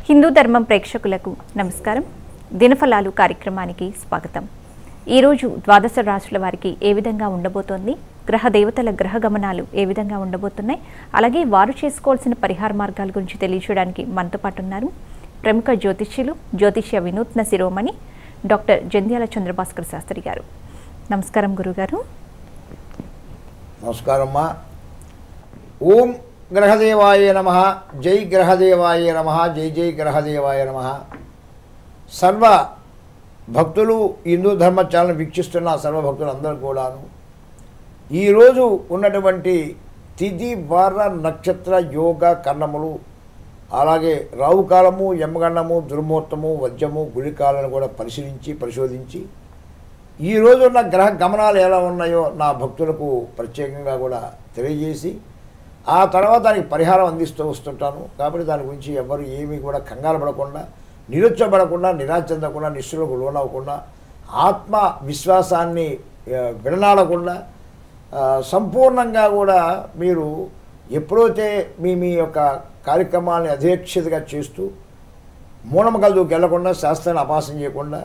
హిందూ ధర్మం ప్రేక్షకులకు నమస్కారం దినఫలాలు కార్యక్రమానికి స్వాగతం ఈరోజు ద్వాదశ రాశుల వారికి ఏ విధంగా ఉండబోతోంది గ్రహ దేవతల గ్రహ గమనాలు ఏ విధంగా ఉండబోతున్నాయి అలాగే వారు చేసుకోవాల్సిన పరిహార మార్గాల గురించి తెలియచేయడానికి మనతో పాటు ఉన్నారు ప్రముఖ జ్యోతిష్యులు జ్యోతిష్య వినూత్న శిరోమణి డాక్టర్ జంధ్యాల చంద్రభాస్కర్ శాస్త్రి గారు నమస్కారం గురుగారు నమస్కారమ్మా ఓం గ్రహదేవాయ నమ జై గ్రహదేవాయ నమ జై జై గ్రహదేవాయ నమ సర్వ భక్తులు హిందూ ధర్మ ఛానల్ వీక్షిస్తున్న సర్వ భక్తులు అందరూ కూడాను ఈరోజు ఉన్నటువంటి తిథి వార నక్షత్ర యోగ కన్నములు అలాగే రావుకాలము యమగండము దుర్ముహూర్తము వజ్రము గుళికాలను కూడా పరిశీలించి పరిశోధించి ఈ రోజు ఉన్న గ్రహ గమనాలు ఎలా ఉన్నాయో నా భక్తులకు ప్రత్యేకంగా కూడా తెలియజేసి ఆ తర్వాత దానికి పరిహారం అందిస్తూ వస్తుంటాను కాబట్టి దాని గురించి ఎవరు ఏమీ కూడా కంగారు పడకుండా నిరుచ్చబడకుండా నిరాశ చెందకుండా నిశ్చులకు లోనవ్వకుండా ఆత్మ విశ్వాసాన్ని ఆ, విడనాడకుండా ఆ, సంపూర్ణంగా కూడా మీరు ఎప్పుడైతే మీ మీ యొక్క కార్యక్రమాన్ని అధ్యక్షతగా చేస్తూ మూలమగలదుకు వెళ్లకుండా శాస్త్రాన్ని అపాసం చేయకుండా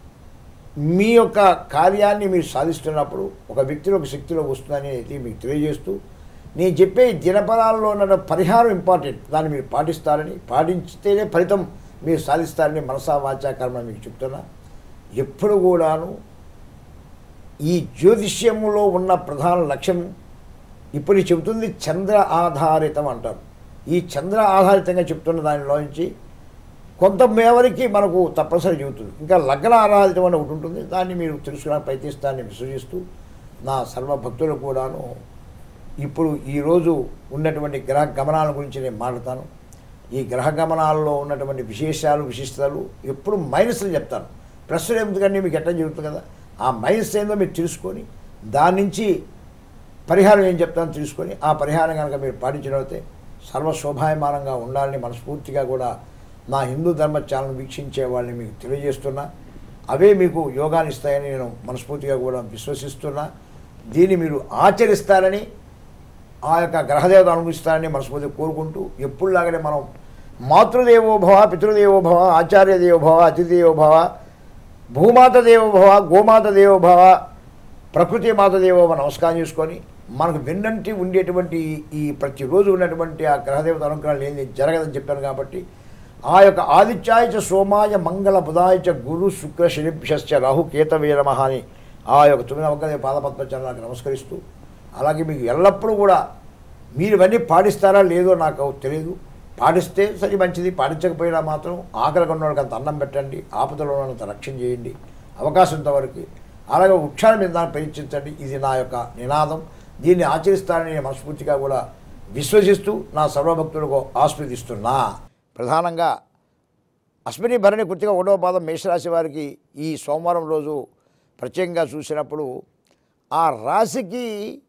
మీ యొక్క కార్యాన్ని మీరు సాధిస్తున్నప్పుడు ఒక వ్యక్తిలో ఒక శక్తిలో వస్తుందనేది మీకు తెలియజేస్తూ నేను చెప్పే ఈ దినపరాల్లో ఉన్న పరిహారం ఇంపార్టెంట్ దాన్ని మీరు పాటిస్తారని పాటించితేనే ఫలితం మీరు సాధిస్తారని మనసా వాచాకర్మ మీకు చెప్తున్నా ఎప్పుడు కూడాను ఈ జ్యోతిష్యములో ఉన్న ప్రధాన లక్ష్యం ఇప్పుడు ఇది చెబుతుంది చంద్ర ఆధారితం అంటారు ఈ చంద్ర ఆధారితంగా చెప్తున్న దానిలోంచి కొంత మేవరికి మనకు తప్పనిసరి చెబుతుంది ఇంకా లగ్న ఆరాధితం అని ఒకటి ఉంటుంది దాన్ని మీరు తెలుసుకోవడానికి ప్రయత్నిస్తానని విశ్వసిస్తూ నా సర్వ భక్తులు కూడాను ఇప్పుడు ఈరోజు ఉన్నటువంటి గ్రహ గమనాల గురించి నేను మాట్లాడతాను ఈ గ్రహ గమనాల్లో ఉన్నటువంటి విశేషాలు విశిష్టతలు ఎప్పుడు మైనస్లు చెప్తాను ప్రశ్నలు ఎందుకంటే మీకు ఎట్లా జరుగుతుంది కదా ఆ మైనస్ ఏందో మీరు తెలుసుకొని దాని నుంచి పరిహారం ఏం చెప్తానో తెలుసుకొని ఆ పరిహారం కనుక మీరు పాటించినట్లయితే సర్వశోభాయమానంగా ఉండాలని మనస్ఫూర్తిగా కూడా నా హిందూ ధర్మ ఛానల్ వీక్షించే వాళ్ళని మీకు తెలియజేస్తున్నా అవే మీకు యోగాన్ని ఇస్తాయని నేను మనస్ఫూర్తిగా కూడా విశ్వసిస్తున్నా దీన్ని మీరు ఆచరిస్తారని ఆ యొక్క గ్రహదేవత అనుభవిస్తారని మనస్ఫూర్తిగా కోరుకుంటూ ఎప్పుడులాగానే మనం మాతృదేవోభవ పితృదేవోభవ ఆచార్య దేవోభవ అతిథిదేవోభవ భూమాత దేవోభవ గోమాత దేవోభవ ప్రకృతి మాత దేవోభవ నమస్కారం చేసుకొని మనకు వెన్నంటి ఉండేటువంటి ఈ- ఈ ప్రతిరోజు ఉన్నటువంటి ఆ గ్రహదేవత అనుగ్రహాలు ఏంది జరగదని చెప్పాను కాబట్టి ఆ యొక్క ఆదిత్యాయ చ సోమాయ మంగళ బుధాయ చ గురు శుక్ర శనిభ్యశ్చ రాహు కేతవే నమః అని ఆ యొక్క తొమ్మిది అవకాశ పాదపద్మచరణాలకు నమస్కరిస్తూ అలాగే మీకు ఎల్లప్పుడూ కూడా మీరు ఇవన్నీ పాటిస్తారా లేదో నాకు తెలియదు పాటిస్తే సరి మంచిది పాటించకపోయినా మాత్రం ఆకలి ఉన్నవాడికి అంత అన్నం పెట్టండి ఆపదలో ఉన్నంత రక్షణ చేయండి అవకాశం వరకు అలాగే వృక్షాల మీద దాన్ని పరీక్షించండి ఇది నా యొక్క నినాదం దీన్ని ఆచరిస్తానని నేను మనస్ఫూర్తిగా కూడా విశ్వసిస్తూ నా సర్వభక్తులకు ఆస్వాదిస్తున్నా ప్రధానంగా అశ్విని భరణి కృతిక ఒకటవ పాదం మేషరాశి వారికి ఈ సోమవారం రోజు ప్రత్యేకంగా చూసినప్పుడు ఆ రాశికి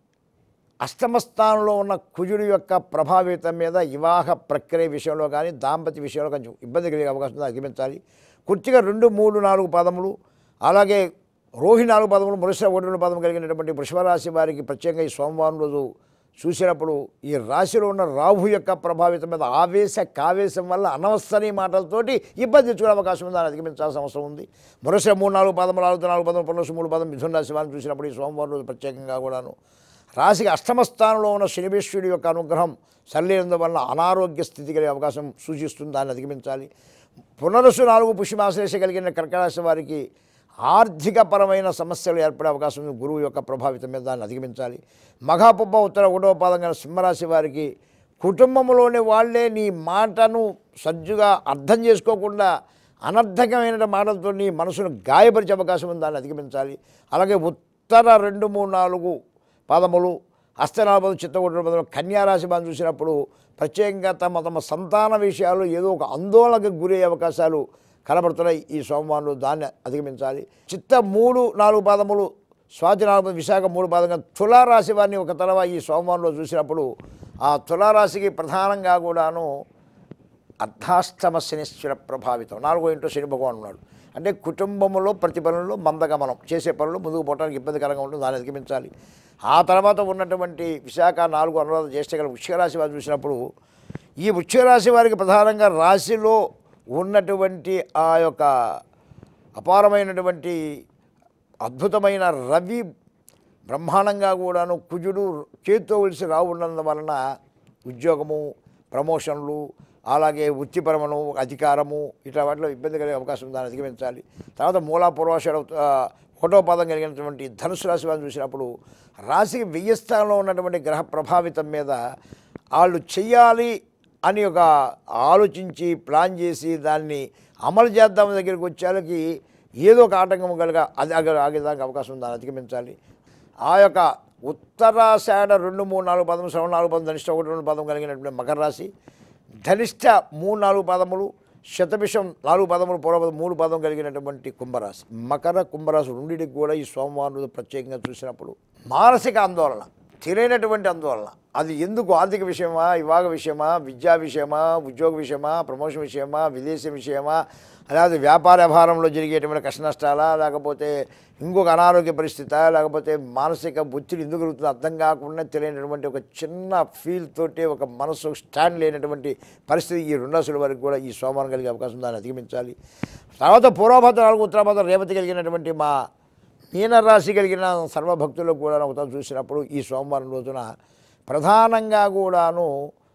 అష్టమ స్థానంలో ఉన్న కుజుడి యొక్క ప్రభావితం మీద వివాహ ప్రక్రియ విషయంలో కానీ దాంపత్య విషయంలో కొంచెం ఇబ్బంది కలిగే అవకాశం ఉంది అధిగమించాలి కుర్తిగా రెండు మూడు నాలుగు పదములు అలాగే రోహి నాలుగు పదములు మరుస ఒకటి రెండు పదము కలిగినటువంటి వృషభ రాశి వారికి ప్రత్యేకంగా ఈ సోమవారం రోజు చూసినప్పుడు ఈ రాశిలో ఉన్న రాహు యొక్క ప్రభావితం మీద ఆవేశ కావేశం వల్ల అనవసరీ మాటలతోటి ఇబ్బంది తెచ్చుకునే అవకాశం ఉంది దాన్ని అధిగమించాల్సిన అవసరం ఉంది మరుస మూడు నాలుగు పదములు నాలుగు నాలుగు పదములు పనులు మూడు పదం మిథున రాశి వారిని చూసినప్పుడు ఈ సోమవారం రోజు ప్రత్యేకంగా కూడాను రాశికి అష్టమ స్థానంలో ఉన్న శనివేశ్వరుడి యొక్క అనుగ్రహం సరిలేనందువల్ల అనారోగ్య స్థితి కలిగే అవకాశం సూచిస్తుంది దాన్ని అధిగమించాలి పునరుసు నాలుగు పుష్యమాశ్లేష కలిగిన కర్కరాశి వారికి ఆర్థికపరమైన సమస్యలు ఏర్పడే అవకాశం ఉంది గురువు యొక్క ప్రభావితం మీద దాన్ని అధిగమించాలి మఘాపుబ్బ ఉత్తర ఒకటవ పాదంగా సింహరాశి వారికి కుటుంబంలోని వాళ్ళే నీ మాటను సజ్జుగా అర్థం చేసుకోకుండా అనర్థకమైన మాటలతో నీ మనసును గాయపరిచే అవకాశం ఉంది దాన్ని అధిగమించాలి అలాగే ఉత్తర రెండు మూడు నాలుగు పాదములు హస్తనాభం చిత్తగొట్టిన పదములు కన్యారాశి మనం చూసినప్పుడు ప్రత్యేకంగా తమ తమ సంతాన విషయాలు ఏదో ఒక ఆందోళనకు గురయ్యే అవకాశాలు కనబడుతున్నాయి ఈ సోమవారంలో దాన్ని అధిగమించాలి చిత్త మూడు నాలుగు పాదములు స్వాతి నాలుగు విశాఖ మూడు పాదంగా తులారాశి వారిని ఒక తరవా ఈ సోమవారంలో చూసినప్పుడు ఆ తులారాశికి ప్రధానంగా కూడాను అర్ధాష్టమ శనిశ్వర ప్రభావితం నాలుగో ఇంట్లో శని భగవాన్ ఉన్నాడు అంటే కుటుంబంలో ప్రతి పనుల్లో మందగమనం చేసే పనులు ముందుకు పోవడానికి ఇబ్బందికరంగా ఉంటుంది దాన్ని అధిగమించాలి ఆ తర్వాత ఉన్నటువంటి విశాఖ నాలుగు అనురాధ జ్యేష్ఠ గల వృక్షిక రాశి వారు చూసినప్పుడు ఈ వృక్షిక రాశి వారికి ప్రధానంగా రాశిలో ఉన్నటువంటి ఆ యొక్క అపారమైనటువంటి అద్భుతమైన రవి బ్రహ్మాండంగా కూడాను కుజుడు చేతితో కలిసి రావున్నందు వలన ఉద్యోగము ప్రమోషన్లు అలాగే వృత్తిపరమను అధికారము ఇట్లా వాటిలో ఇబ్బంది కలిగే అవకాశం దాన్ని అధిగమించాలి తర్వాత మూలా పూర్వాషాఢ ఆ, ఒకటో పాదం కలిగినటువంటి ధనుసు రాశి వారిని చూసినప్పుడు రాశికి వెయ్యి స్థానంలో ఉన్నటువంటి గ్రహ ప్రభావితం మీద వాళ్ళు చెయ్యాలి అని ఒక ఆలోచించి ప్లాన్ చేసి దాన్ని అమలు చేద్దాం దగ్గరికి వచ్చేళ్ళకి ఏదో ఒక ఆటంకం కలగా అది ఆగ- ఆగేదానికి అవకాశం ఉంది దాన్ని అధిగమించాలి ఆ యొక్క ఉత్తరాషాఢ రెండు మూడు నాలుగు పదము శ్రవణ నాలుగు పదం ధనిష్ట ఒకటి రెండు పదం కలిగినటువంటి మకర రాశి ధనిష్ట మూడు నాలుగు పదములు శతభిషం నాలుగు పదములు పూర్వపదం మూడు పదం కలిగినటువంటి కుంభరాశి మకర కుంభరాశి రెండింటికి కూడా ఈ సోమవారం రోజు ప్రత్యేకంగా చూసినప్పుడు మానసిక ఆందోళన తెలియనటువంటి ఆందోళన అది ఎందుకు ఆర్థిక విషయమా వివాహ విషయమా విద్యా విషయమా ఉద్యోగ విషయమా ప్రమోషన్ విషయమా విదేశీ విషయమా అలాగే వ్యాపార వ్యవహారంలో జరిగేటువంటి కష్ట నష్టాలా లేకపోతే ఇంకొక అనారోగ్య పరిస్థితి లేకపోతే మానసిక ఒత్తిడి ఎందుకు కలుగుతుందో అర్థం కాకుండా తెలియనటువంటి ఒక చిన్న ఫీల్ తోటి ఒక మనసు స్టాండ్ లేనటువంటి పరిస్థితి ఈ రెండు రాశుల వరకు కూడా ఈ సోమవారం కలిగే అవకాశం దాన్ని అధిగమించాలి తర్వాత పూర్వభద్ర నాలుగు ఉత్తరాభద్ర రేవతి కలిగినటువంటి మా మీనరాశి కలిగిన సర్వభక్తులకు కూడా ఒకసారి చూసినప్పుడు ఈ సోమవారం రోజున ప్రధానంగా కూడాను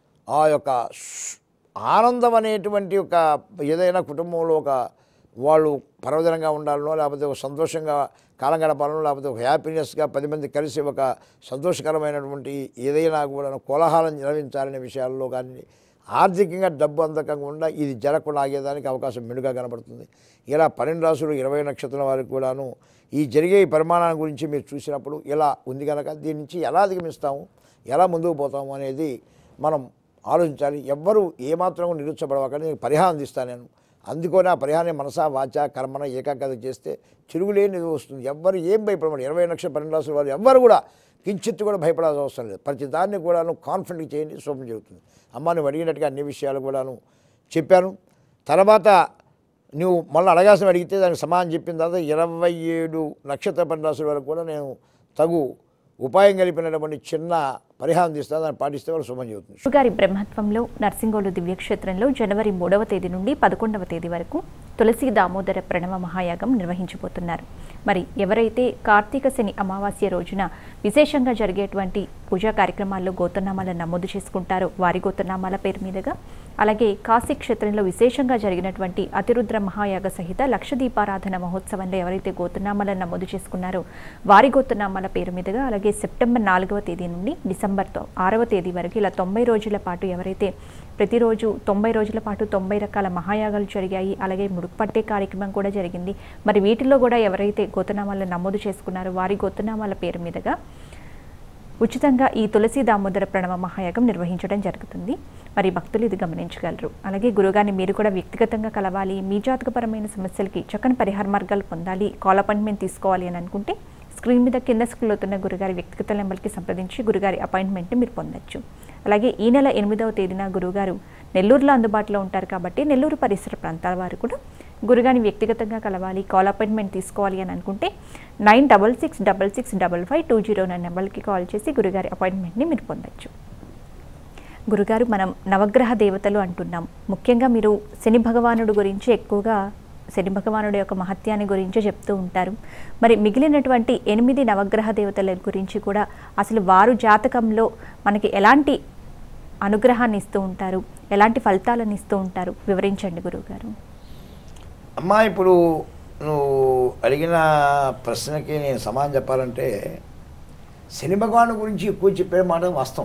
ఆ యొక్క స్- ఆనందం అనేటువంటి ఒక ఏదైనా కుటుంబంలో ఒక వాళ్ళు పర్వదనంగా ఉండాలనో లేకపోతే ఒక సంతోషంగా కాలం గడపాలనో లేకపోతే ఒక హ్యాపీనెస్గా పది మంది కలిసి ఒక సంతోషకరమైనటువంటి ఏదైనా కూడా కోలాహలం నిర్వహించాలనే విషయాల్లో కానీ ఆర్థికంగా డబ్బు అందకుండా ఇది జరగకుండా ఆగేదానికి అవకాశం మెరుగా కనబడుతుంది ఇలా పన్నెండు రాసులు ఇరవై నక్షత్రాల వారికి కూడాను ఈ జరిగే ఈ పరిమాణాల గురించి మీరు చూసినప్పుడు ఇలా ఉంది కనుక దీని నుంచి ఎలా అధిగమిస్తాము ఎలా ముందుకు పోతాము అనేది మనం ఆలోచించాలి ఎవ్వరూ ఏమాత్రం నిరుత్సపడవకండి నేను పరిహారం అందిస్తాను నేను అందుకొని ఆ పరిహారాన్ని మనసా వాచ కర్మన ఏకాగ్రత చేస్తే తిరుగులేని ఇది వస్తుంది ఎవ్వరు ఏం భయపడమని ఇరవై లక్షల పన్నెండు రాసుల వారు ఎవ్వరు కూడా కించిత్తు కూడా భయపడాల్సిన అవసరం లేదు ప్రతి దాన్ని కూడాను కాన్ఫిడెంట్ చేయండి శుభం జరుగుతుంది అమ్మ నువ్వు అడిగినట్టుగా అన్ని విషయాలు కూడాను చెప్పాను తర్వాత నువ్వు మళ్ళీ అడగాల్సిన అడిగితే దానికి సమాధానం చెప్పిన తర్వాత ఇరవై ఏడు నక్షత్ర పన్నెండు రాసుల వరకు కూడా నేను తగు ఉపాయం కలిపినటువంటి చిన్న పరిహారం తీస్తాను దాన్ని పాటిస్తే వాళ్ళు శుభం చెబుతుంది గారి బ్రహ్మత్వంలో నర్సింగోలు దివ్యక్షేత్రంలో జనవరి మూడవ తేదీ నుండి పదకొండవ తేదీ వరకు తులసి దామోదర ప్రణవ మహాయాగం నిర్వహించబోతున్నారు మరి ఎవరైతే కార్తీక శని అమావాస్య రోజున విశేషంగా జరిగేటువంటి పూజా కార్యక్రమాల్లో గోతనామాలను నమోదు చేసుకుంటారో వారి గోతనామాల పేరు మీదుగా అలాగే కాశీ క్షేత్రంలో విశేషంగా జరిగినటువంటి అతిరుద్ర మహాయాగ సహిత లక్ష దీపారాధన మహోత్సవంలో ఎవరైతే గోతనామాలను నమోదు చేసుకున్నారో వారి గోతనామాల పేరు మీదుగా అలాగే సెప్టెంబర్ నాలుగవ తేదీ నుండి డిసెంబర్ తొ- ఆరవ తేదీ వరకు ఇలా తొంభై రోజుల పాటు ఎవరైతే ప్రతిరోజు తొంభై రోజుల పాటు తొంభై రకాల మహాయాగాలు జరిగాయి అలాగే ముడుపు పట్టే కార్యక్రమం కూడా జరిగింది మరి వీటిల్లో కూడా ఎవరైతే గోతనామాలను నమోదు చేసుకున్నారో వారి గోతనామాల పేరు మీదుగా ఉచితంగా ఈ తులసి దామోదర ప్రణవ మహాయాగం నిర్వహించడం జరుగుతుంది మరి భక్తులు ఇది గమనించగలరు అలాగే గురుగారిని మీరు కూడా వ్యక్తిగతంగా కలవాలి మీ జాతకపరమైన సమస్యలకి చక్కని పరిహార మార్గాలు పొందాలి కాల్ అపాయింట్మెంట్ తీసుకోవాలి అని అనుకుంటే స్క్రీన్ మీద కింద స్క్రీన్ అవుతున్న గురుగారి వ్యక్తిగత నెంబర్కి సంప్రదించి గురుగారి అపాయింట్మెంట్ని మీరు పొందొచ్చు అలాగే ఈ నెల ఎనిమిదవ తేదీన గురుగారు నెల్లూరులో అందుబాటులో ఉంటారు కాబట్టి నెల్లూరు పరిసర ప్రాంతాల వారు కూడా గురుగారిని వ్యక్తిగతంగా కలవాలి కాల్ అపాయింట్మెంట్ తీసుకోవాలి అని అనుకుంటే nine double six double six double five two zero nine నెంబర్కి కాల్ చేసి గురుగారి అపాయింట్మెంట్ని మీరు పొందొచ్చు గురుగారు మనం నవగ్రహ దేవతలు అంటున్నాం ముఖ్యంగా మీరు శని భగవానుడు గురించి ఎక్కువగా శని భగవానుడి యొక్క మహత్యాన్ని గురించి చెప్తూ ఉంటారు మరి మిగిలినటువంటి ఎనిమిది నవగ్రహ దేవతల గురించి కూడా అసలు వారు జాతకంలో మనకి ఎలాంటి అనుగ్రహాన్ని ఇస్తూ ఉంటారు ఎలాంటి ఫలితాలను ఇస్తూ ఉంటారు వివరించండి గురువుగారు అమ్మా ఇప్పుడు నువ్వు అడిగిన ప్రశ్నకి నేను సమాధానం చెప్పాలంటే శని భగవాను గురించి ఎక్కువ చెప్పే మాట వాస్తవం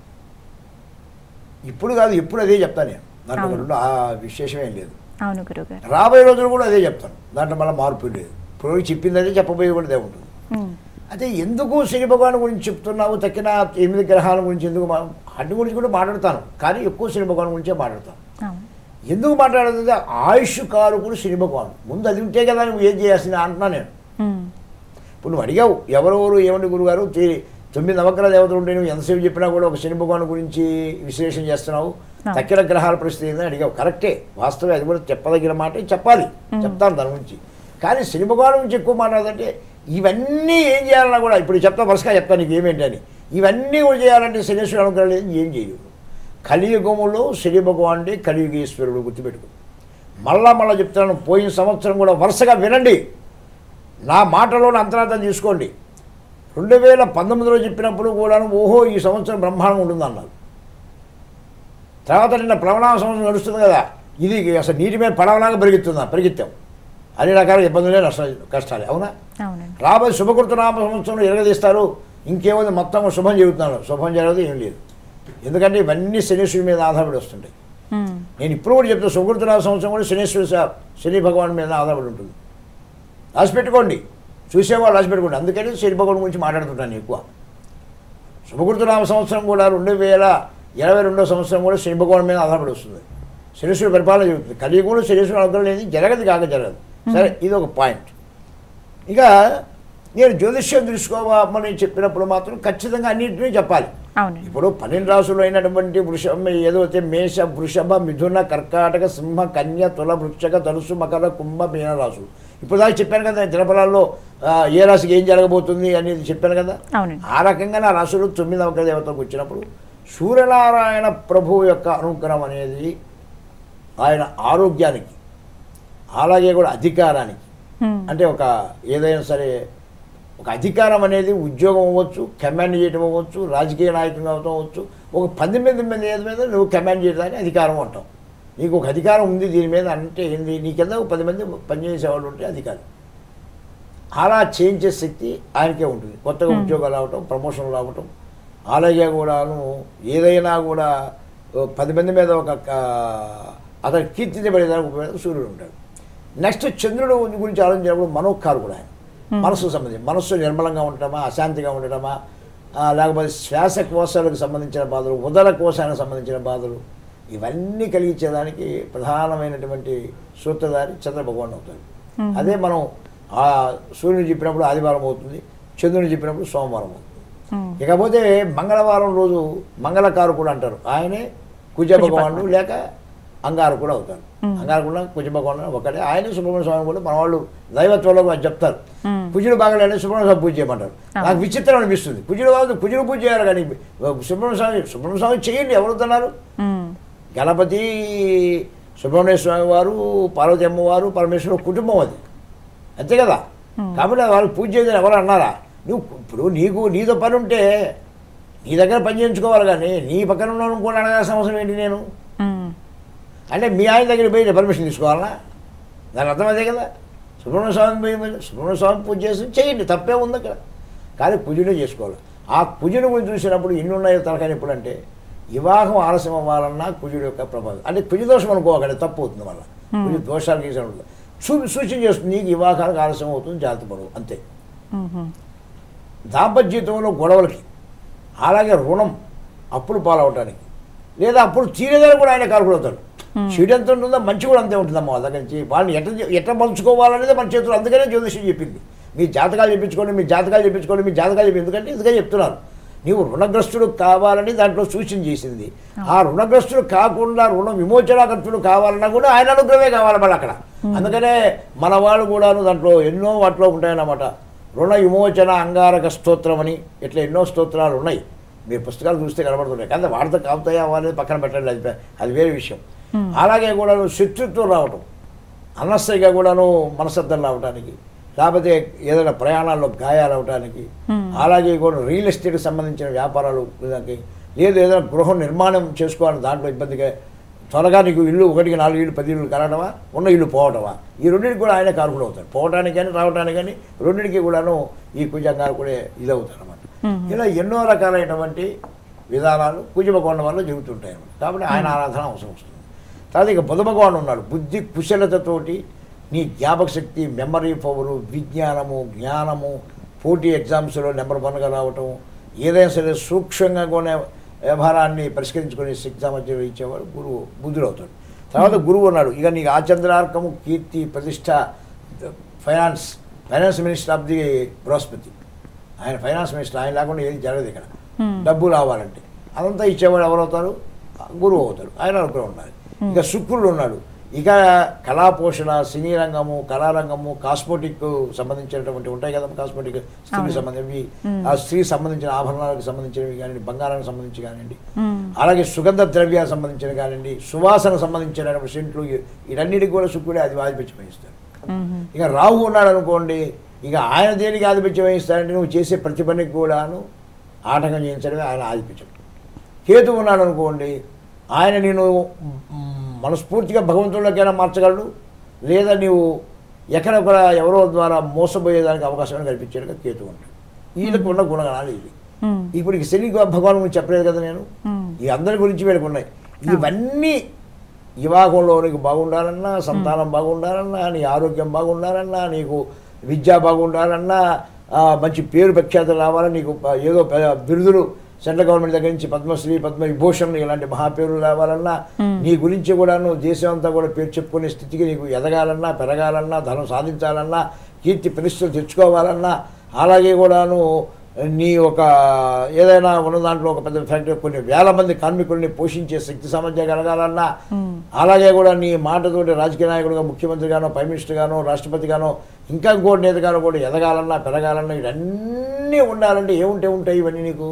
ఇప్పుడు కాదు ఎప్పుడు అదే చెప్తాను నేను దాంట్లో అవును. రెండు ఆ విశేషం ఏం లేదు అవును గురువుగారు రాబోయే రోజులు కూడా అదే చెప్తాను దాంట్లో మళ్ళీ మార్పు లేదు ఇప్పుడు చెప్పింది అదే చెప్పబోయే కూడా అదే ఉంటుంది ఉమ్, అయితే ఎందుకు శని భగవాన్ గురించి చెప్తున్నావు తక్కిన ఎనిమిది గ్రహాల గురించి ఎందుకు మా- వాటి గురించి కూడా మాట్లాడతాను కానీ ఎక్కువ శని భగవాన్ గురించే మాట్లాడతాను అవును ఎందుకు మాట్లాడుతుంది ఆయుష్ కారకుడు శని భగవాన్ ముందు అది ఉంటే కదా నువ్వు ఏం చేయాల్సింది అంటున్నా నేను ఉమ్, ఇప్పుడు నువ్వు అడిగావు ఎవరెవరు ఏమండి గురుగారు తే- తొమ్మిది నవగ్రహ దేవతలు ఉంటే నువ్వు ఎంతసేపు చెప్పినా కూడా ఒక శని భగవాన్ గురించి విశ్లేషణ చేస్తున్నావు ఆ. తక్కిన గ్రహాల పరిస్థితి ఏందని అడిగావు కరెక్టే వాస్తవే అది కూడా చెప్పదగిన మాట చెప్పాలి చెప్తాను దాని గురించి కానీ శని భగవాన్ గురించి ఎక్కువ మాట్లాడదంటే ఇవన్నీ ఏం చేయాలన్నా కూడా ఇప్పుడు చెప్తా వరుసగా చెప్తాను నీకు ఏమేంటి అని ఇవన్నీ కూడా చేయాలంటే శనేశ్వరుడు అనుగ్రహం లేదు ఏం చేయలేదు కలియుగములో శని భగవానుడే కలియుగేశ్వరుడు గుర్తుపెట్టుకో మళ్ళా మళ్ళా చెప్తున్నాను పోయిన సంవత్సరం కూడా వరుసగా వినండి నా మాటలోని అంతరార్థం తీసుకోండి రెండు వేల పంతొమ్మిదిలో చెప్పినప్పుడు కూడా ఓహో ఈ సంవత్సరం బ్రహ్మాండం ఉంటుంది అన్నారు తర్వాత నిన్న ప్లవనామ సంవత్సరం నడుస్తుంది కదా ఇది అసలు నీటి మీద పడవలాగా పెరుగుతుందా పెరిగిత్తాం అన్ని రకాల ఇబ్బందులే నష్టాలు కష్టాలే అవునా అవునండి రాబోయే శుభకృతనామ సంవత్సరంలో ఎరగదీస్తారు ఇంకేముంది మొత్తం శుభం చెబుతున్నాను శుభం జరగదు ఏం లేదు ఎందుకంటే ఇవన్నీ శనీశ్వరి మీద ఆధారపడి వస్తుంటాయి ఉమ్, నేను ఇప్పుడు కూడా చెప్తాను శుభకృతనామ సంవత్సరం కూడా శనీశ్వరి సా- శని భగవాన్ మీద ఆధారపడి ఉంటుంది రాసి పెట్టుకోండి చూసేవాళ్ళు రాసి పెట్టుకోండి అందుకని శని భగవాన్ గురించి మాట్లాడుతుంటాను ఎక్కువ శుభకృతనామ సంవత్సరం కూడా రెండు వేల ఇరవై రెండో సంవత్సరం కూడా శని భగవాన్ మీద ఆధారపడి వస్తుంది శనీశ్వరుడు పరిపాలన జరుగుతుంది కలియుగంలో శనీశ్వరుడు అనుగ్రహం లేదు జరగదు కాక జరగదు సరే ఇది ఒక పాయింట్ ఇక నేను జ్యోతిష్యం తెలుసుకోమని చెప్పినప్పుడు మాత్రం ఖచ్చితంగా అన్నింటినీ చెప్పాలి అవునండి ఇప్పుడు పన్నెండు రాసులు అయినటువంటి వృషభం ఏదైతే మేష వృషభ మిథున కర్కాటక సింహ కన్య తుల వృక్షక ధనుసు మకర కుంభ మీన రాసులు ఇప్పుడు దాకా చెప్పాను కదా దినఫలాల్లో ఆ, ఏ రాశికి ఏం జరగబోతుంది అనేది చెప్పాను కదా అవునండి ఆ రకంగా నా రాశులు తొమ్మిదవ దేవతకు వచ్చినప్పుడు సూర్యనారాయణ ప్రభువు యొక్క అనుగ్రహం అనేది ఆయన ఆరోగ్యానికి అలాగే కూడా అధికారానికి ఉమ్, అంటే ఒక ఏదైనా సరే ఒక అధికారం అనేది ఉద్యోగం అవ్వచ్చు కమాండ్ చేయడం అవ్వచ్చు రాజకీయ నాయకంగా అవటం అవ్వచ్చు ఒక పది మంది మీద ఏది మీద నువ్వు కమాండ్ చేయడానికి అధికారం అంటావు నీకు ఒక అధికారం ఉంది దీని మీద అంటే ఏంది నీ కింద ఒక పది మంది పనిచేసే వాళ్ళు ఉంటే అధికారం అలా చేంజ్ చేసే శక్తి ఆయనకే ఉంటుంది కొత్తగా ఉద్యోగాలు రావటం ప్రమోషన్లు రావటం అలాగే కూడాను ఏదైనా కూడా ఓ పది మంది మీద ఒక క- అతను కీర్తించబడేదానికి ఉపయోగం సూర్యుడు ఉంటాడు నెక్స్ట్ చంద్రుడు గురించి ఆలోచించినప్పుడు మనోకారు కూడా ఆయన మనస్సుకు సంబంధించి మనస్సు నిర్మలంగా ఉండటమా అశాంతిగా ఉండటమా ఆ, లేకపోతే శ్వాసకోశాలకు సంబంధించిన బాధలు ఉదర కోశానికి సంబంధించిన బాధలు ఇవన్నీ కలిగించేదానికి ప్రధానమైనటువంటి సూత్రధారి చంద్రభగవాన్ అవుతాడు అదే మనం ఆ సూర్యుని చెప్పినప్పుడు ఆదివారం అవుతుంది చంద్రుని చెప్పినప్పుడు సోమవారం అవుతుంది ఉమ్, ఇకపోతే మంగళవారం రోజు మంగళకారకుడు అంటారు ఆయనే కుజ భగవానుడు లేక అంగారకుడు అవుతారు అంగారకుడు కుజ భగవానుడు ఒకటే ఆయనే సుబ్రహ్మణ్య స్వామి కూడా మన వాళ్ళు దైవత్వంలో కూడా చెప్తారు ఉమ్, కుజుడు బాగలేని సుబ్రహ్మణ్య స్వామి పూజ చేయమంటారు నాకు విచిత్రం అనిపిస్తుంది కుజుడు బాగా కుజుడు పూజ చేయాలి కానీ సుబ్రహ్మణ్య స్వామి సుబ్రహ్మణ్య స్వామి చేయండి ఎవరుతున్నారు ఉమ్, గణపతి సుబ్రహ్మణ్య స్వామి వారు పార్వతి అమ్మవారు పరమేశ్వరు కుటుంబం అది అంతే కదా కాబట్టి వాళ్ళు పూజ చేయదని ఎవరు అన్నారా నువ్వు ఇప్పుడు నీకు నీతో పని ఉంటే నీ దగ్గర పని చేయించుకోవాలి కానీ నీ పక్కన ఉన్న కూడా అడగాల్సిన అవసరం ఏంటి నేను ఉమ్, అంటే మీ ఆయన దగ్గర పోయి పర్మిషన్ తీసుకోవాలా దాని అర్థం అదే కదా సుబ్రహ్మణ్య స్వామి పోయి మరి సుబ్రహ్మణ్య స్వామి పూజ చేసి చేయండి తప్పే ఉంది అక్కడ కానీ పూజనే చేసుకోవాలి ఆ పూజను గురించి చూసినప్పుడు ఎన్ని ఉన్నాయో తలకాయ ఎప్పుడంటే వివాహం ఆలస్యం అవ్వాలన్నా కుజుడు యొక్క ప్రభావం అంటే కుజ దోషం అనుకోకండి తప్పు అవుతుంది మళ్ళీ కుజు దోషాలు గీసాడు సూ సూచన చేస్తుంది నీకు వివాహానికి ఆలస్యం అవుతుంది జాగ్రత్త పడవు అంతే ఉమ్, ఉమ్, దాంపత్య జీవితంలో గొడవలకి అలాగే రుణం అప్పులు పాలవటానికి లేదా అప్పులు తీరేదని కూడా ఆయన కారుకుడు అవుతాడు చెడు ఎంత ఉంటుందో మంచి కూడా అంతే ఉంటుందమ్మా వాళ్ళ దగ్గర నుంచి వాళ్ళని ఎట్ట ఎట్ట మలుచుకోవాలనేది మన చేతులు అందుకనే జ్యోతిష్యం చెప్పింది మీ జాతకాలు చెప్పించుకోండి మీ జాతకాలు చెప్పించుకోండి మీ జాతకాలు చెప్పి ఎందుకంటే ఎందుకని చెప్తున్నారు నీవు రుణగ్రస్తుడు కావాలని దాంట్లో సూచన చేసింది ఆ రుణగ్రస్తుడు కాకుండా రుణ విమోచనకర్తుడు కావాలన్నా కూడా ఆయన అనుగ్రహమే కావాలి మళ్ళీ అక్కడ అందుకనే మన వాళ్ళు కూడాను దాంట్లో ఎన్నో వాటిలో ఉంటాయన్నమాట రుణ విమోచన అంగారక స్తోత్రం అని ఇట్లా ఎన్నో స్తోత్రాలు ఉన్నాయి మీరు పుస్తకాలు చూస్తే కనబడుతున్నాయి కానీ వాడితో కాపుతాయా అనేది పక్కన పెట్టండి అది పే- అది వేరే విషయం అలాగే కూడాను శత్రుత్వం రావటం అనవసరంగా కూడాను మనసద్దం రావడానికి లేకపోతే ఏదైనా ప్రయాణాల్లో గాయాలు అవడానికి అలాగే కూడా రియల్ ఎస్టేట్కి సంబంధించిన వ్యాపారాలు దానికి లేదు ఏదైనా గృహ నిర్మాణం చేసుకోవాలని దాంట్లో ఇబ్బందిగా త్వరగా నీకు ఇల్లు ఒకటికి నాలుగు ఇల్లు పది ఇల్లు కలగడమా ఉన్న ఇల్లు పోవటమా ఈ రెండింటికి కూడా ఆయన కారుకుడు అవుతాడు పోవటానికి కానీ రావడానికి కానీ రెండింటికి కూడాను ఈ కుజంగారు కూడా ఇదవుతారు అనమాట ఇలా ఎన్నో రకాలైనటువంటి విధానాలు కుజభగవాన్ వల్ల జరుగుతుంటాయి అన్నమాట కాబట్టి ఆయన ఆరాధన అవసరం వస్తుంది తర్వాత ఇక బుధ భగవాన్ ఉన్నాడు బుద్ధి కుశలతతోటి నీ జ్ఞాపక శక్తి మెమరీ పవరు విజ్ఞానము జ్ఞానము పోటీ ఎగ్జామ్స్లో నెంబర్ వన్గా రావటం ఏదైనా సరే సూక్ష్మంగా కొనే వ్యవహారాన్ని పరిష్కరించుకునే శక్తి సామర్థ్యం ఇచ్చేవాడు గురువు బుద్ధుడు అవుతాడు తర్వాత గురువు ఉన్నాడు ఇక నీకు ఆచంద్రార్కము కీర్తి ప్రతిష్ట finance finance minister of the Brihaspati ఆయన ఫైనాన్స్ మినిస్టర్ ఆయన లేకుండా ఏది జరగదు ఇక్కడ డబ్బు రావాలంటే అదంతా ఇచ్చేవాడు ఎవరు అవుతారు గురువు అవుతాడు ఆయన అనుకుని ఉండాలి ఇక శుక్రుడు ఉన్నాడు ఇక కళా పోషణ సినీ రంగము కళారంగము కాస్మోటిక్ సంబంధించినటువంటి ఉంటాయి కదా కాస్మోటిక్ స్త్రీకి అవును. సంబంధించి మ్మ్. ఆ స్త్రీ సంబంధించిన ఆభరణాలకు సంబంధించినవి కానివ్వండి బంగారానికి సంబంధించి కానివ్వండి మ్మ్. అలాగే సుగంధ ద్రవ్యాలకు సంబంధించిన కానివ్వండి సువాసన సంబంధించిన సెంట్లు వీటన్నిటికి కూడా శుక్రుడే అది ఆధిపత్యం వహిస్తాడు మ్మ్. ఇక రాహు ఉన్నాడు అనుకోండి ఇక ఆయన దేనికి ఆధిపత్యం వహిస్తాడంటే నువ్వు చేసే ప్రతి పనికి కూడాను ఆటంకం చేయించడమే ఆయన ఆధిపత్యం కేతు ఉన్నాడు అనుకోండి ఆయన నేను మ్, మనస్ఫూర్తిగా భగవంతుడిలోకైనా మార్చగలడు లేదా నీవు ఎక్కడ కూడా ఎవరో ద్వారా మోసపోయేదానికి అవకాశం కల్పించాడుగా కేతు ఉంటాడు వీళ్ళకి ఉన్న గుణగణాలు ఇవి మ్మ్. ఇప్పుడు ఇక శని భగవాన్ గురించి చెప్పలేదు కదా నేను మ్మ్. ఈ అందరి గురించి వీళ్ళకి ఉన్నాయి ఇవన్నీ వివాహంలో నీకు బాగుండాలన్నా సంతానం బాగుండాలన్నా నీ ఆరోగ్యం బాగుండాలన్నా నీకు విద్య బాగుండాలన్నా ఆ, మంచి పేరు ప్రఖ్యాతులు రావాలని నీకు ప- ఏదో పె- బిరుదులు సెంట్రల్ గవర్నమెంట్ దగ్గర నుంచి పద్మశ్రీ పద్మ విభూషణ్ ఇలాంటి మహాపేరులు రావాలన్నా నీ గురించి కూడాను దేశం అంతా కూడా పేరు చెప్పుకునే స్థితికి నీకు ఎదగాలన్నా పెరగాలన్నా ధనం సాధించాలన్నా కీర్తి ప్రతిష్టలు తెచ్చుకోవాలన్నా అలాగే కూడాను నీ ఒక ఏదైనా ఉన్న దాంట్లో ఒక పెద్ద ఫ్యాక్టరీ కొన్ని వేల మంది కార్మికుల్ని పోషించే శక్తి సామర్థ్యం కలగాలన్నా మ్మ్. అలాగే కూడా నీ మాటతోటి రాజకీయ నాయకుడుగా ముఖ్యమంత్రిగానో ప్రైమ్ మినిస్టర్గానో రాష్ట్రపతిగానో ఇంకా ఇంకోటి నేతగానో కూడా ఎదగాలన్నా పెరగాలన్నా ఇవన్నీ ఉండాలంటే ఏముంటే ఉంటాయి ఇవన్నీ నీకు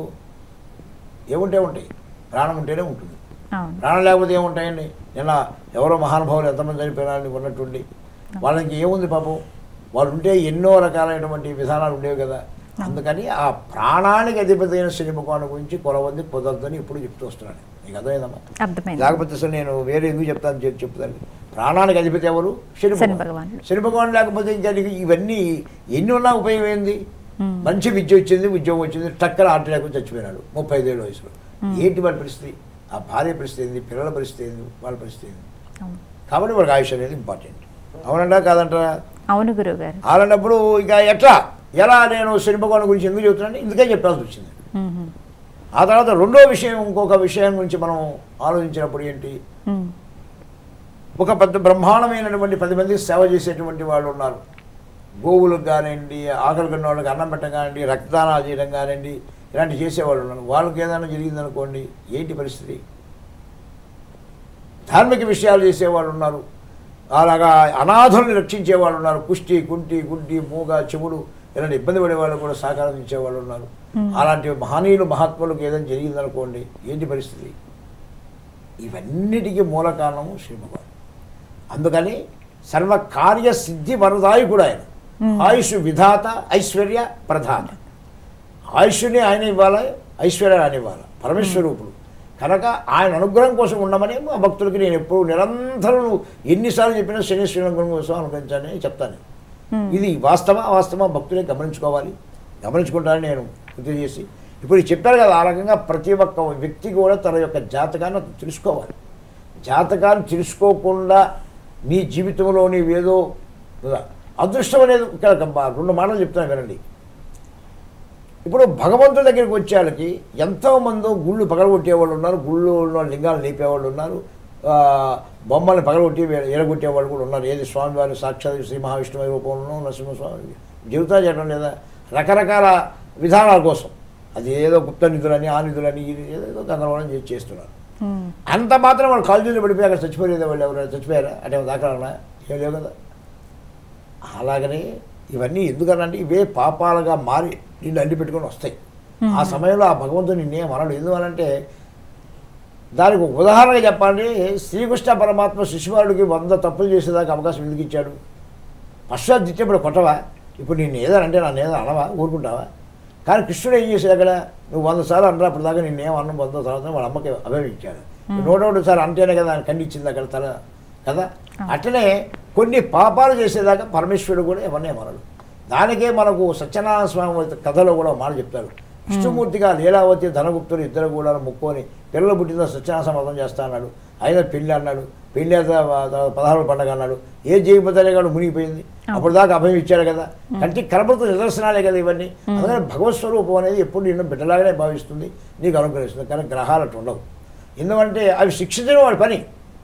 ఏముంటే ఉంటాయి ప్రాణం ఉంటేనే ఉంటుంది అవును ప్రాణం లేకపోతే ఏముంటాయండి నిన్న ఎవరో మహానుభావులు ఎంతమంది చనిపోయినారని ఉన్నట్టుండి వాళ్ళకి ఏముంది పాపం వాళ్ళు ఉంటే ఎన్నో రకాలైనటువంటి విధానాలు ఉండేవి కదా అందుకని ఆ ప్రాణానికి అధిపతి అయిన శని భగవాను గురించి కొలవంది కుదరదని ఇప్పుడు చెప్తూ వస్తున్నాను నీకు అర్థమైందమ్మా అర్థమైంది లేకపోతే అసలు నేను వేరే ఎందుకు చెప్తాను చెప్పి చెప్తాను ప్రాణానికి అధిపతి ఎవరు శని శని భగవానుడు. భగవానుడు. శని భగవాన్ లేకపోతే ఇంకా నీకు ఇవన్నీ ఎన్ని ఉన్నా ఉపయోగం ఏంది మ్మ్. మంచి విద్య వచ్చింది ఉద్యోగం వచ్చింది టక్కన హార్ట్ అటాక్ వచ్చి చచ్చిపోయినాడు ముప్పై ఐదేళ్ళ వయసులో ఏంటి వాళ్ళ పరిస్థితి ఆ భార్య పరిస్థితి ఏంది పిల్లల పరిస్థితి ఏంది వాళ్ళ పరిస్థితి ఏంది అవును. కాబట్టి వాళ్ళకి ఆయుష్ అనేది ఇంపార్టెంట్ అవునంటా కాదంటారా అవును గురువు గారు అలాంటప్పుడు ఇక ఎట్లా ఎలా నేను శని భగవాన్ గురించి ఎందుకు చెప్తున్నాను ఇందుకే చెప్పాల్సి వచ్చింది మ్మ్. ఆ తర్వాత రెండో విషయం ఇంకొక విషయం గురించి మనం ఆలోచించినప్పుడు ఏంటి మ్మ్. ఒక పెద్ద బ్రహ్మాండమైనటువంటి పది మంది సేవ చేసేటువంటి వాళ్ళు ఉన్నారు గోవులకు కానివ్వండి ఆకలి కొన్న వాళ్ళకి అన్నం పెట్టడం కానివ్వండి రక్తదానాలు చేయడం కానివ్వండి ఇలాంటి చేసేవాళ్ళు ఉన్నారు వాళ్ళకి ఏదైనా జరిగిందనుకోండి ఏంటి పరిస్థితి ధార్మిక విషయాలు చేసేవాళ్ళు ఉన్నారు అలాగా అనాథుల్ని రక్షించే వాళ్ళు ఉన్నారు కుష్టి కుంటి గుడ్డి మూగ చెవుడు ఇలాంటి ఇబ్బంది పడే వాళ్ళు కూడా సహకారం ఇచ్చేవాళ్ళు ఉన్నారు అలాంటి మహనీయులు మహాత్ములకు ఏదైనా జరిగిందనుకోండి ఏంటి పరిస్థితి ఇవన్నిటికీ మూల కారణము శ్రీ భగవాన్ అందుకని సర్వ కార్య సిద్ధి వరదాయి కూడా ఆయన ఆయుష్ విధాత ఐశ్వర్య ప్రధాత ఆయుష్ని ఆయన ఇవ్వాలి ఐశ్వర్యాన్ని ఆయన ఇవ్వాలి పరమేశ్వరూపుడు కనుక ఆయన అనుగ్రహం కోసం ఉండమని మా భక్తులకి నేను ఎప్పుడు నిరంతరం నువ్వు ఎన్నిసార్లు చెప్పినా శనీశ్వరుని అనుగ్రహం కోసం అనుగ్రహించాలని చెప్తాను ఇది వాస్తవ అవాస్తవ భక్తులే గమనించుకోవాలి గమనించుకుంటానని నేను గుర్తు చేసి ఇప్పుడు ఇది చెప్పారు కదా ఆ రకంగా ప్రతి ఒక్క వ్యక్తి కూడా తన యొక్క జాతకాన్ని అతను తెలుసుకోవాలి జాతకాన్ని తెలుసుకోకుండా నీ జీవితంలో నీవేదో అదృష్టం అనేది ఇక్కడ ఒక రెండు మాటలు చెప్తాను వినండి ఇప్పుడు భగవంతుడి దగ్గరికి వచ్చేళ్ళకి ఎంతోమంది గుళ్ళు పగలగొట్టేవాళ్ళు ఉన్నారు గుళ్ళు ఉన్న లింగాలు లేపేవాళ్ళు ఉన్నారు ఆ, బొమ్మల్ని పగలగొట్టి ఎరగొట్టేవాళ్ళు కూడా ఉన్నారు ఏది స్వామివారి సాక్షాత్ శ్రీ మహావిష్ణువు రూపంలో నరసింహస్వామి జీవితాలు చేయడం లేదా రకరకాల విధానాల కోసం అది ఏదో గుప్త నిధులని ఆ నిధులని ఈ నిధులని, ఏదో గందరగోళం చేసి చేస్తున్నారు మ్మ్. అంత మాత్రం వాళ్ళు కాలేజీలో పడిపోయి అక్కడ చచ్చిపోయేది వాళ్ళు ఎవరైనా చచ్చిపోయారా అంటే దాఖలా ఏం లేవు కదా అలాగనే ఇవన్నీ ఎందుకనంటే ఇవే పాపాలుగా మారి నిన్ను అండి పెట్టుకొని వస్తాయి ఆ సమయంలో ఆ భగవంతుడు నిన్నేం అనడు ఎందువలంటే దానికి ఒక ఉదాహరణగా చెప్పాలంటే శ్రీకృష్ణ పరమాత్మ శిశువారుడికి వంద తప్పులు చేసేదాకా అవకాశం ఎందుకు ఇచ్చాడు పశ్చాత్ ఇప్పుడు కొట్టవా ఇప్పుడు నేను ఏదనంటే నన్ను ఏదో అనవా ఊరుకుంటావా కానీ కృష్ణుడు ఏం చేశాడు అక్కడ నువ్వు వంద సార్లు అనరా అప్పుడు దాకా నిన్నేం అన్నం వంద తర్వాత వాళ్ళ అమ్మకి అభవించాడు నూట ఒకటి సార్ అంటేనే కదా ఆయన ఖండించింది అక్కడ తల కదా అట్లనే కొన్ని పాపాలు చేసేదాకా పరమేశ్వరుడు కూడా ఎవరినే మనడు దానికే మనకు సత్యనారాయణ స్వామి కథలో కూడా ఒక మాట చెప్తారు విష్ణుమూర్తిగా లీలావతి ధనగుప్తులు ఇద్దరు కూడా ముక్కొని పిల్లలు పుట్టిన సత్యనారాయణ సమర్థం చేస్తా అన్నాడు ఆయన పెళ్ళి అన్నాడు పెళ్ళి అయిన తర్వాత పదహారు పండగ అన్నాడు ఏ చేయబోతానే కాదు మునిగిపోయింది అప్పుడు దాకా అభయం ఇచ్చాడు కదా కంటికి కనబడుతున్న నిదర్శనాలే కదా ఇవన్నీ అందుకని భగవత్ స్వరూపం అనేది ఎప్పుడు నిన్ను బిడ్డలాగానే భావిస్తుంది నీకు అనుగ్రహిస్తుంది కానీ గ్రహాలు అటు ఉండవు ఎందుకంటే అవి శిక్షించడం వాడి పని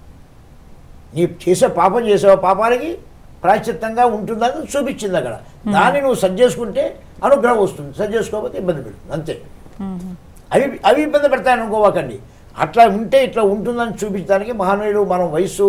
నీ చేసే పాపం చేసే పాపానికి ప్రాయశ్చిత్తంగా ఉంటుందని చూపించింది అక్కడ దాన్ని నువ్వు సరి చేసుకుంటే అనుగ్రహం వస్తుంది సరి చేసుకోకపోతే ఇబ్బంది పెడుతుంది అంతే మ్మ్. అవి అవి ఇబ్బంది పెడతాయని అనుకోవాకండి అట్లా ఉంటే ఇట్లా ఉంటుందని చూపించడానికి మహానీయులు మనం వయస్సు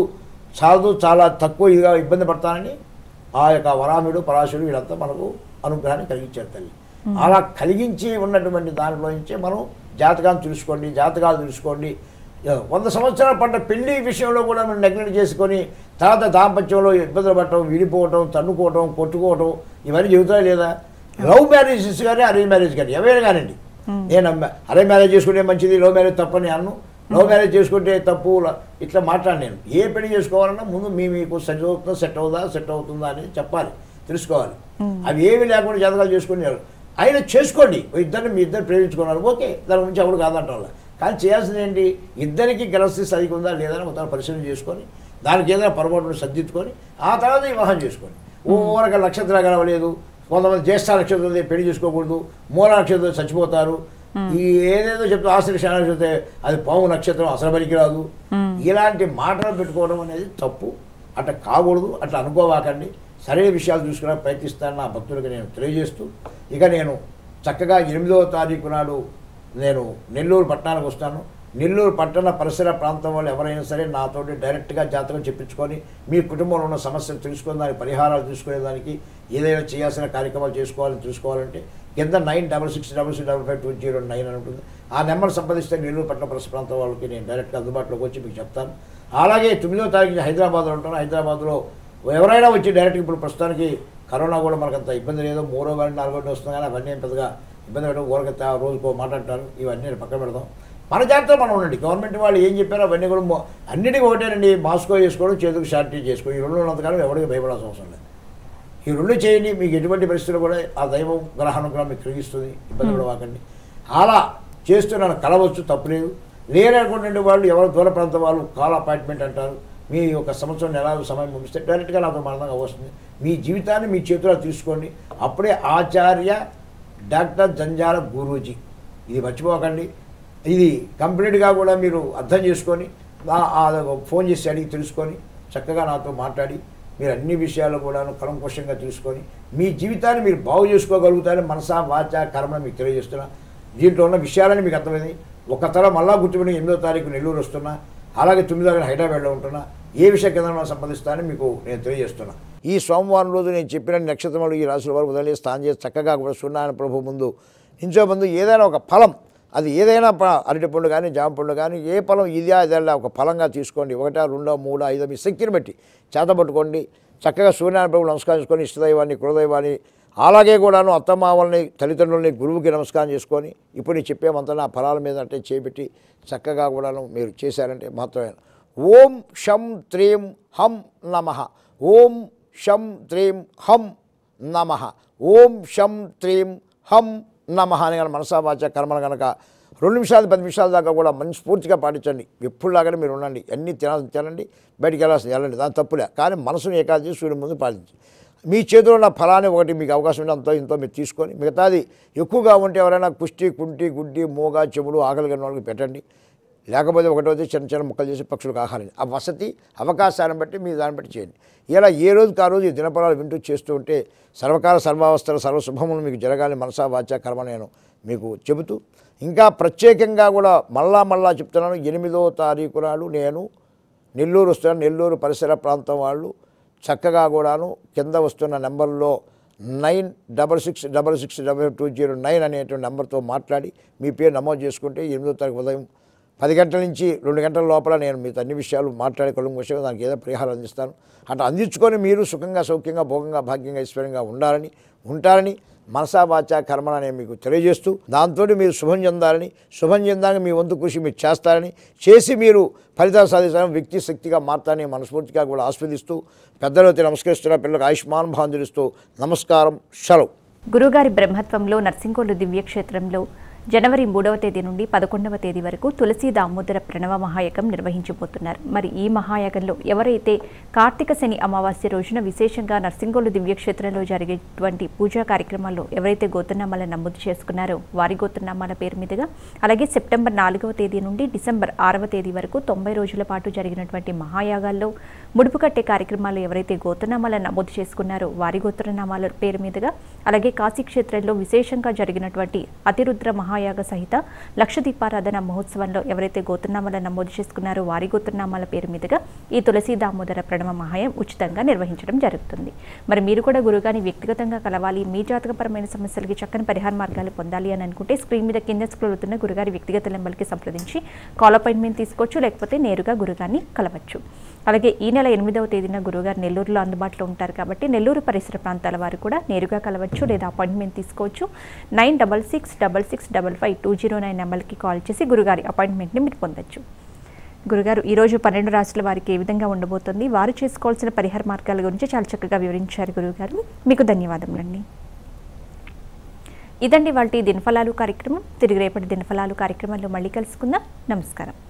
చాలదు చాలా తక్కువ ఇదిగా ఇబ్బంది పడతానని ఆ యొక్క వరాముడు పరాశుడు వీళ్ళంతా మనకు అనుగ్రహాన్ని కలిగించారు తల్లి అలా కలిగించి ఉన్నటువంటి దాంట్లో నుంచే మనం జాతకాలు తెలుసుకోండి జాతకాలు తెలుసుకోండి వంద సంవత్సరాల పడ్డ పెళ్లి విషయంలో కూడా మనం నెగ్లెక్ట్ చేసుకొని తర్వాత దాంపత్యంలో ఇబ్బందులు పడటం విడిపోవటం తన్నుకోవటం కొట్టుకోవటం ఇవన్నీ చెబుతాయి లేదా లవ్ మ్యారేజెస్ కానీ అరేంజ్ మ్యారేజ్ కానీ ఎవరైనా కానివ్వండి నేను అమ్మ- అరేంజ్ మ్యారేజ్ చేసుకుంటే మంచిది లవ్ మ్యారేజ్ తప్పని అన్ను లవ్ మ్యారేజ్ చేసుకుంటే తప్పు ల- ఇట్లా మాట్లాడి నేను ఏ పెళ్లి చేసుకోవాలన్నా ముందు మీ మీకు సెట్ అవుతుందా సెట్ అవుతుందా సెట్ అవుతుందా అనేది చెప్పాలి తెలుసుకోవాలి అవి ఏమి లేకుండా జాతకాలు చేసుకునేవారు ఆయన చేసుకోండి ఇద్దరిని మీ ఇద్దరు ప్రేమించుకున్నారు ఓకే దాని గురించి ఎవడు కాదంటాం వాళ్ళ. కానీ చేయాల్సింది ఏంటి ఇద్దరికి గెలసి సరిగ్గా ఉందా లేదా అని ఒకసారి పరిశీలన చేసుకొని దానికి ఏదైనా పొరపాటును సర్దిద్దుకొని ఆ తర్వాత వివాహం చేసుకోండి ఊరక నక్షత్రాలు కలవలేదు కొంతమంది జ్యేష్ఠ నక్షత్రం ఉంది, పెళ్లి చేసుకోకూడదు మూల నక్షత్రం చచ్చిపోతారు ఈ ఏదేదో చెప్తే ఆశ్రయ చెప్తే అది పాము నక్షత్రం అసలు పనికిరాదు ఇలాంటి మాటలు పెట్టుకోవడం అనేది తప్పు అట్లా కాకూడదు అట్లా అనుకోవాకండి సరైన విషయాలు చూసుకునే ప్రయత్నిస్తాను నా భక్తులకు నేను తెలియజేస్తూ ఇక నేను చక్కగా ఎనిమిదవ తారీఖు నాడు నేను నెల్లూరు పట్టణానికి వస్తాను నెల్లూరు పట్టణ పరిసర ప్రాంతం వాళ్ళు ఎవరైనా సరే నాతోటి డైరెక్ట్గా జాతకం చెప్పించుకొని మీ కుటుంబంలో ఉన్న సమస్యలు తెలుసుకొని దానికి పరిహారాలు తీసుకునేదానికి ఏదైనా చేయాల్సిన కార్యక్రమాలు చేసుకోవాలని చూసుకోవాలంటే కింద nine double six double six double five two zero nine అని ఉంటుంది ఆ నెంబర్ సంపాదిస్తే నెల్లూరు పట్టణ పరిసర ప్రాంతం వాళ్ళకి నేను డైరెక్ట్గా అందుబాటులోకి వచ్చి మీకు చెప్తాను అలాగే తొమ్మిదో తారీఖు హైదరాబాద్లో ఉంటాను హైదరాబాద్లో ఎవరైనా వచ్చి డైరెక్ట్ ఇప్పుడు ప్రస్తుతానికి కరోనా కూడా మనకు అంత ఇబ్బంది లేదు మూడో వాడి నాలుగో వాడి వస్తుంది కానీ అవన్నీ ఏం పెద్దగా ఇబ్బంది పెట్టడం ఊరకైతే ఆ రోజుకో మాట్లాడతారు ఇవన్నీ నేను పక్కన పెడదాం మన జాగ్రత్తలో మనం ఉండండి గవర్నమెంట్ వాళ్ళు ఏం చెప్పారో అవన్నీ కూడా మొ- అన్నిటికీ ఒకటేనండి మాస్కో చేసుకోవడం చేతుకు షార్టీ చేసుకోవడం ఈ రెండు ఉన్నంతకాలం ఎవరికి భయపడాల్సిన అవసరం లేదు ఈ రెండు చేయండి మీకు ఎటువంటి పరిస్థితులు కూడా ఆ దైవం గ్రహానుగ్రహం మీకు కలిగిస్తుంది ఇబ్బంది పడవాకండి అలా చేస్తున్నాను కలవచ్చు తప్పులేదు లేరనుకునే వాళ్ళు ఎవరు దూర ప్రాంతం వాళ్ళు కాల్ అపాయింట్మెంట్ అంటారు మీ ఒక సంవత్సరం నెల సమయం పంపిస్తే డైరెక్ట్గా నాతో మాట్లాడగా వస్తుంది మీ జీవితాన్ని మీ చేతిలో తీసుకోండి అప్పుడే ఆచార్య డాక్టర్ జంజాల గురూజీ ఇది మర్చిపోకండి ఇది కంప్లీట్గా కూడా మీరు అర్థం చేసుకొని నా- ఆ ఫోన్ చేసి అడిగి తెలుసుకొని చక్కగా నాతో మాట్లాడి మీరు అన్ని విషయాలు కూడాను కలంకోశంగా తెలుసుకొని మీ జీవితాన్ని మీరు బాగు చేసుకోగలుగుతారని మనసా వాచ కర్మ మీకు తెలియజేస్తున్నా దీంట్లో ఉన్న విషయాలని మీకు అర్థమైంది ఒక తర మళ్ళా గుర్తుపెట్టి ఎనిమిదో తారీఖు నెల్లూరు వస్తున్నా అలాగే తొమ్మిదో తారీఖు హైదరాబాద్లో ఉంటున్నా ఏ విషయ కేంద్రంలో సంపాదిస్తానని మీకు నేను తెలియజేస్తున్నా ఈ సోమవారం రోజు నేను చెప్పిన నక్షత్రములు ఈ రాశుల వారు ఉదయం స్థానం చేసి చక్కగా కూడా సూర్యనారాయణ ప్రభు ముందు నించో ముందు ఏదైనా ఒక ఫలం అది ఏదైనా ప- అరటిపండు కానీ జామ పండు కానీ ఏ ఫలం ఇదే అదేలా ఒక ఫలంగా తీసుకోండి ఒకటా రెండో మూడో ఐదో మీ శక్తిని బట్టి చేతపట్టుకోండి చక్కగా సూర్యనారాయణ ప్రభు నమస్కరించుకొని ఇష్టదైవాన్ని కులదైవాన్ని అలాగే కూడాను అత్తమామల్ని తల్లిదండ్రుల్ని గురువుకి నమస్కారం చేసుకొని ఇప్పుడు నేను చెప్పే మంత్రం ఆ ఫలాల మీద అంటే చేపెట్టి చక్కగా కూడాను మీరు చేశారంటే మాత్రమే ఓం షం త్రీం హం నమ ఓం షం త్రీం హం నమ ఓం షం త్రీం హం నమ అని కనుక మనసా వాచ కర్మను కనుక రెండు నిమిషాలు పది నిమిషాల దాకా కూడా మంచి స్ఫూర్తిగా పాటించండి ఎప్పుడులాగానే మీరు ఉండండి అన్నీ తినాల్సి తినండి బయటికి వెళ్ళాల్సింది వెళ్ళండి దాని తప్పులే కానీ మనసును ఏకాదశి సూర్యుని ముందు పాటించి మీ చేతిలో ఉన్న ఫలాన్ని ఒకటి మీకు అవకాశం ఉంటే అంతో ఇంతో మీరు తీసుకొని మిగతాది ఎక్కువగా ఉంటే ఎవరైనా కుష్టి కుంటి గుడ్డి మోగ చెముడు ఆకలి కలిగిన వాళ్ళకి పెట్టండి లేకపోతే ఒకటోది చిన్న చిన్న ముక్కలు చేసి పక్షులకు ఆహారం ఆ వసతి అవకాశాలను బట్టి మీ దాన్ని బట్టి చేయండి ఇలా ఏ రోజుకి ఆ రోజు ఈ దినపరాలు వింటూ చేస్తూ ఉంటే సర్వకాల సర్వావస్థల సర్వశుభములు మీకు జరగాలి మనసా వాచ కర్మ నేను మీకు చెబుతూ ఇంకా ప్రత్యేకంగా కూడా మళ్ళా మళ్ళా చెప్తున్నాను ఎనిమిదో తారీఖు నాడు నేను నెల్లూరు వస్తున్నాను నెల్లూరు పరిసర ప్రాంతం వాళ్ళు చక్కగా కూడాను కింద వస్తున్న నెంబర్లో nine double six double six double two zero nine అనేటువంటి నెంబర్తో మాట్లాడి మీ పేరు నమోదు చేసుకుంటే ఎనిమిదో తారీఖు ఉదయం పది గంటల నుంచి రెండు గంటల లోపల నేను మీతో అన్ని విషయాలు మాట్లాడి కలుగు విషయం దానికి ఏదో పరిహారం అందిస్తాను అట్లా అందించుకొని మీరు సుఖంగా సౌఖ్యంగా భోగంగా భాగ్యంగా ఐశ్వర్యంగా ఉండాలని ఉంటారని మనసా వాచ కర్మన నేను మీకు తెలియజేస్తూ దాంతో మీరు శుభం చెందాలని శుభం చెందాలని మీ వంతు కృషి మీరు చేస్తారని చేసి మీరు ఫలితాలు సాధిస్తారని వ్యక్తి శక్తిగా మారతారని మనస్ఫూర్తిగా కూడా ఆస్వాదిస్తూ పెద్దలతో నమస్కరిస్తున్న పిల్లలకు ఆయుష్మాన్ భాంజలిస్తూ నమస్కారం సెలవు గురుగారి బ్రహ్మత్వంలో నర్సింగోలు దివ్యక్షేత్రంలో జనవరి మూడవ తేదీ నుండి పదకొండవ తేదీ వరకు తులసి దామోదర ప్రణవ మహాయకం నిర్వహించబోతున్నారు మరి ఈ మహాయకంలో ఎవరైతే కార్తీక శని అమావాస్య రోజున విశేషంగా నర్సింగోలు దివ్యక్షేత్రంలో జరిగేటువంటి పూజా కార్యక్రమాల్లో ఎవరైతే గోత్రనామాలను నమోదు చేసుకున్నారో వారి గోత్రనామాల పేరు మీదుగా అలాగే సెప్టెంబర్ నాలుగవ తేదీ నుండి డిసెంబర్ ఆరవ తేదీ వరకు తొంభై రోజుల పాటు జరిగినటువంటి మహాయాగాల్లో ముడుపు కట్టే కార్యక్రమాలు ఎవరైతే గోత్రనామాలను నమోదు చేసుకున్నారో వారి గోత్రనామాల పేరు మీదుగా అలాగే కాశీ క్షేత్రంలో విశేషంగా జరిగినటువంటి అతిరుద్ర మహా మహాయాగ సహిత లక్ష దీపారాధన మహోత్సవంలో ఎవరైతే గోత్రనామాల నమోదు చేసుకున్నారో వారి గోత్రనామాల పేరు మీదుగా ఈ తులసి దామోదర ప్రణవ మహాయం ఉచితంగా నిర్వహించడం జరుగుతుంది మరి మీరు కూడా గురుగాని వ్యక్తిగతంగా కలవాలి మీ జాతకపరమైన సమస్యలకి చక్కని పరిహార మార్గాలు పొందాలి అని అనుకుంటే స్క్రీన్ మీద కింద స్క్రోల్ అవుతున్న గురుగారి వ్యక్తిగత నెంబర్కి సంప్రదించి కాల్ అపాయింట్మెంట్ తీసుకోవచ్చు లేకపోతే నేరుగా గురుగారిని కలవచ్చు అలాగే ఈ నెల ఎనిమిదవ తేదీన గురుగారు నెల్లూరులో అందుబాటులో ఉంటారు కాబట్టి నెల్లూరు పరిసర ప్రాంతాల వారు కూడా నేరుగా కలవచ్చు లేదా అపాయింట్మెంట్ తీసుకోవచ్చు nine double six double six double five two zero nine నెంబర్కి కాల్ చేసి గురుగారి అపాయింట్మెంట్ని మీరు పొందొచ్చు గురుగారు ఈరోజు పన్నెండు రాశుల వారికి ఏ విధంగా ఉండబోతుంది వారు చేసుకోవాల్సిన పరిహార మార్గాల గురించి చాలా చక్కగా వివరించారు గురుగారు మీకు ధన్యవాదములండి ఇదండి వాళ్ళ దినఫలాలు కార్యక్రమం తిరిగి రేపటి దినఫలాలు కార్యక్రమంలో మళ్ళీ కలుసుకుందాం నమస్కారం